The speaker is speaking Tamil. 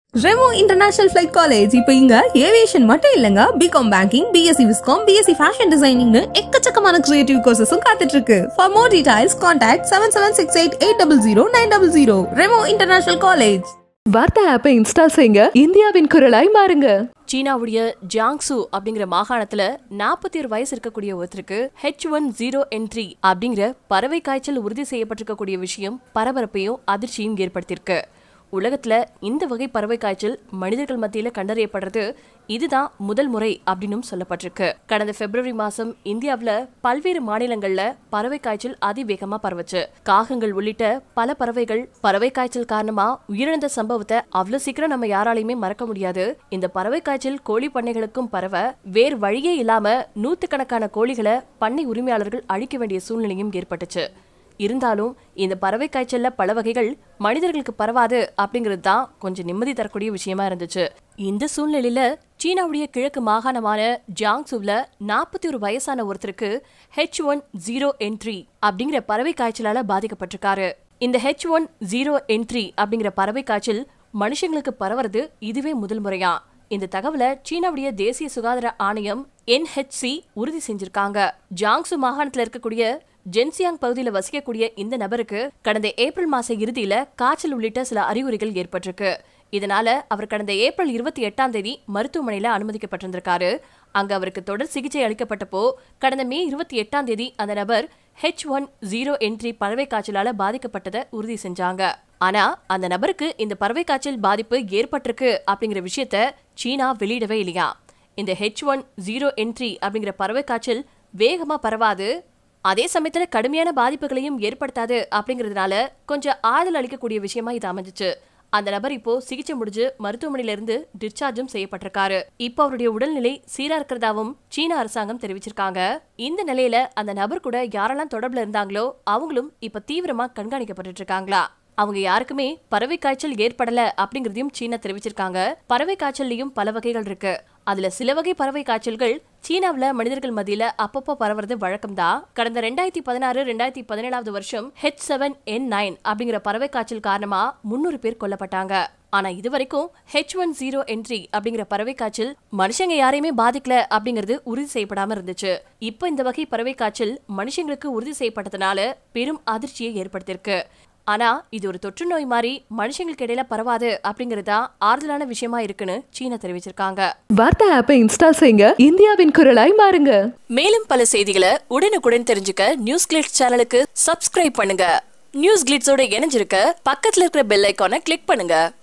ரெமோ இன்டர்நேஷனல் ஃபிளைட் காலேஜ் இப்போ இங்க ஏவியேஷன் மட்டும் இல்லங்க B Com banking B Sc viscom B Sc fashion டிசைனிங்னு எக்கச்சக்கமான கிரியேட்டிவ் கோர்சஸும் காத்துட்டு இருக்கு for more details contact seven seven six eight eight double zero nine double zero Remo International College வார்த்தை ஆப்பை இன்ஸ்டால் செய்யுங்க இந்தியாவின் குரலாய் மாறுங்க சீனாவுடைய ஜியாங்சு அப்படிங்கிற மாகாணத்துல நாற்பத்தி ஒரு வயசு இருக்கக்கூடிய ஒருத்தருக்கு ஹெச் ஒன் ஜீரோ என்ட்ரி அப்படிங்கிற பறவை காய்ச்சல் உறுதி செய்யப்பட்டிருக்கக்கூடிய விஷயம் பரபரப்பையும் அதிர்ச்சியும் ஏற்படுத்தியிருக்கு உலகத்துல இந்த வகை பறவை காய்ச்சல் மனிதர்கள் மத்தியில கண்டறியப்படுறது இதுதான் முதல் முறை அப்படின்னும் சொல்லப்பட்டிருக்கு கடந்த பிப்ரவரி மாசம் இந்தியாவுல பல்வேறு மாநிலங்கள்ல பறவை காய்ச்சல் அதிவேகமா பரவுச்சு காகங்கள் உள்ளிட்ட பல பறவைகள் பறவை காய்ச்சல் காரணமா உயிரிழந்த சம்பவத்தை அவ்வளவு சீக்கிரம் நம்ம யாராலையுமே மறக்க முடியாது இந்த பறவை காய்ச்சல் கோழி பண்ணைகளுக்கும் பரவ வேறு வழியே இல்லாம நூத்துக்கணக்கான கோழிகளை பண்ணை உரிமையாளர்கள் அழிக்க வேண்டிய சூழ்நிலையும் ஏற்பட்டுச்சு இருந்தாலும் இந்த பறவை காய்ச்சல்ல பல வகைகள் மனிதர்களுக்கு பரவாது அப்படிங்கிறது தான் கொஞ்சம் நிம்மதி தரக்கூடிய விஷயமா இருந்துச்சு இந்த சூழ்நிலையில சீனாவுடைய கிழக்கு மாகாணமான ஜியாங்சுல நாற்பத்தி ஒரு வயசான ஒருத்தருக்கு ஹெச் ஒன் ஜீரோ என்ட்ரி அப்படிங்கிற பறவை காய்ச்சலால பாதிக்கப்பட்டிருக்காரு இந்த ஹெச் ஒன் ஜீரோ என்ட்ரி அப்படிங்கிற பறவை காய்ச்சல் மனுஷங்களுக்கு பரவுறது இதுவே முதல் முறையா இந்த தகவலை சீனாவுடைய தேசிய சுகாதார ஆணையம் என்ஹெச்சி உறுதி செஞ்சிருக்காங்க ஜாங்சு மாகாணத்துல இருக்கக்கூடிய ஜென்சியாங் பகுதியில் வசிக்கக்கூடிய இந்த நபருக்கு கடந்த ஏப்ரல் மாச இறுதியில காய்ச்சல் உள்ளிட்ட சில அறிகுறிகள் ஏற்பட்டிருக்கு இதனால அவர் கடந்த ஏப்ரல் இருபத்தி எட்டாம் தேதி மருத்துவமனையில அனுமதிக்கப்பட்டிருந்திருக்காரு அங்க அவருக்கு தொடர் சிகிச்சை அளிக்கப்பட்டப்போ கடந்த மே இருபத்தி எட்டாம் தேதி அந்த நபர் ஹெச் ஒன் ஜீரோ என்ட்ரி பறவை காய்ச்சலால பாதிக்கப்பட்டதை உறுதி செஞ்சாங்க ஆனா அந்த நபருக்கு இந்த பறவை காய்ச்சல் பாதிப்பு ஏற்பட்டிருக்கு அப்படிங்கிற விஷயத்த சீனா வெளியிடவே இல்லையா இந்த ஹெச் ஒன் ஜீரோ என்ட்ரி அப்படிங்கிற பறவை காய்ச்சல் வேகமா பரவாது அதே சமயத்துல கடுமையான பாதிப்புகளையும் ஏற்படுத்தாது அப்படிங்கறதுனால கொஞ்சம் ஆறுதல் அளிக்கக்கூடிய விஷயமா இது அமைஞ்சிச்சு அந்த நபர் இப்போ சிகிச்சை முடிஞ்சு மருத்துவமனையில இருந்து டிஸ்சார்ஜும் செய்யப்பட்டிருக்காரு இப்போ அவருடைய உடல்நிலை சீரா இருக்கிறதாவும் சீன அரசாங்கம் தெரிவிச்சிருக்காங்க இந்த நிலையில அந்த நபர் கூட யாரெல்லாம் தொடர்புல இருந்தாங்களோ அவங்களும் இப்ப தீவிரமா கண்காணிக்கப்பட்டு இருக்காங்களா அவங்க யாருக்குமே பறவை காய்ச்சல் ஏற்படல அப்படிங்கறதையும் சீனா தெரிவிச்சிருக்காங்க பறவை காய்ச்சல்லையும் பல வகைகள் இருக்கு அதுல சில வகை பறவை காய்ச்சல்கள் சீனாவுல மனிதர்கள் மத்தியில அப்பப்போ பரவுறது வழக்கம்தான் கடந்த ரெண்டாயிரத்தி பதினாறு ரெண்டாயிரத்தி பதினேழாவது வருஷம் ஹெச் செவன் என் நைன் அப்படிங்கிற பறவை காய்ச்சல் காரணமா முன்னூறு பேர் கொல்லப்பட்டாங்க ஆனா இது வரைக்கும் ஹெச் ஒன் ஜீரோ என்ட்ரி அப்படிங்கிற பறவை காய்ச்சல் மனுஷங்க யாரையுமே பாதிக்கல அப்படிங்கிறது உறுதி செய்யப்படாம இருந்துச்சு இப்போ இந்த வகை பறவை காய்ச்சல் மனுஷங்களுக்கு உறுதி செய்யப்பட்டதுனால பெரும் அதிர்ச்சியை ஏற்படுத்தியிருக்கு ஆனா இது ஒரு தொற்று நோய் மாதிரி மனுஷங்களுக்கு இடையில பரவாது அப்படிங்கறதா ஆறுதலான விஷயமா இருக்குன்னு சீனா தெரிவிச்சிருக்காங்க வார்த்தை ஆப்பை இன்ஸ்டால் செய்யுங்க இந்தியாவின் குரலாய் மாறுங்க மேலும் பல செய்திகளை உடனுக்குடன் தெரிஞ்சுக்க நியூஸ் கிளிட்ஸ் சேனலுக்கு சப்ஸ்கிரைப் பண்ணுங்க நியூஸ் கிளிட்ஸோட இணைஞ்சிருக்க பக்கத்துல இருக்கிற பெல் ஐக்கானை கிளிக் பண்ணுங்க